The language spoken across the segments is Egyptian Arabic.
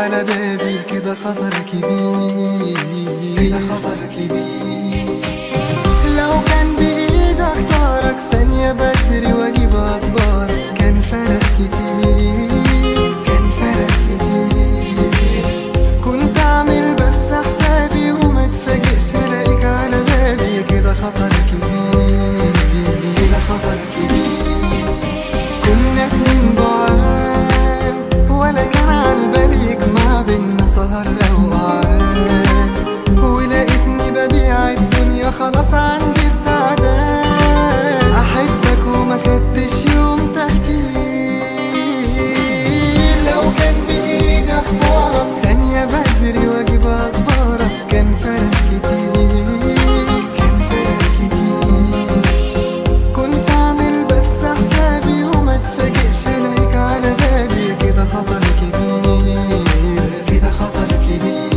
على بابي كده خطر كبير كده خطر كبير لو كان بإيدي اختارك ثانية بدري واجيب اخبارك كان فرق كتير كان فرق كتير كنت اعمل بس حسابي وما اتفاجئش الاقيك على بابي كده خطر كبير كده خطر كبير كنا اتنين بعاد ولا كان على بالي يجمع بينا سهر او قعاد ولقيتني ببيع الدنيا خلاص عندي استعداد احبك وما خدتش يوم تفكير لو كان بايدي اختارك ثانية بدري واجيب اخبارك كان فرق كتير كان فرق كتير كنت اعمل بس حسابي وما اتفاجئش الاقيك على بالي كده خطر كبير كده خطر كبير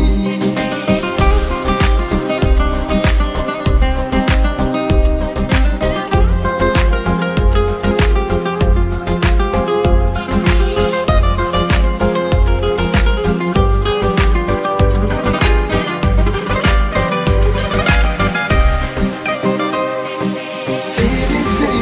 خير ازاي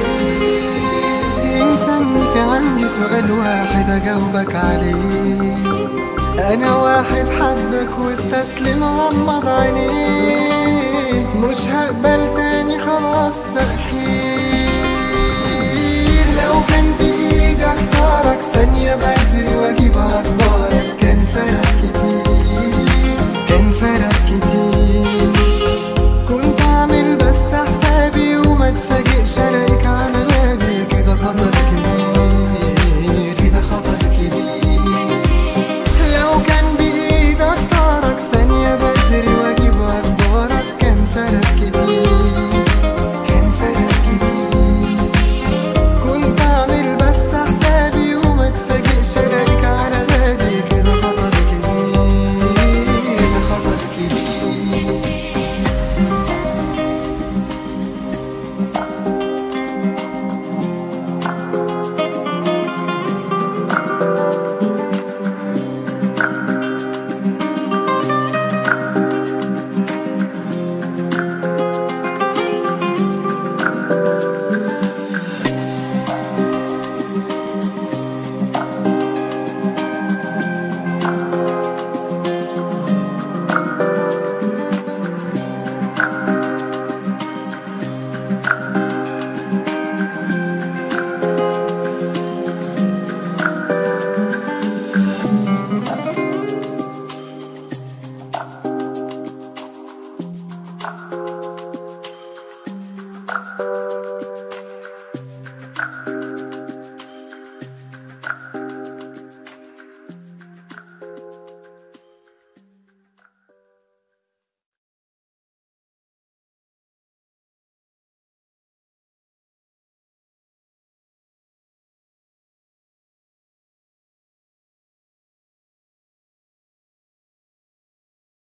وليه انساني في عندي سؤال واحد اجاوبك عليه انا واحد حبك واستسلم غمض عينيه مش هقبل تاني خلاص تأخير لو كان بإيدي اختارك ثانية بدري واجيب اخبارك كان فرق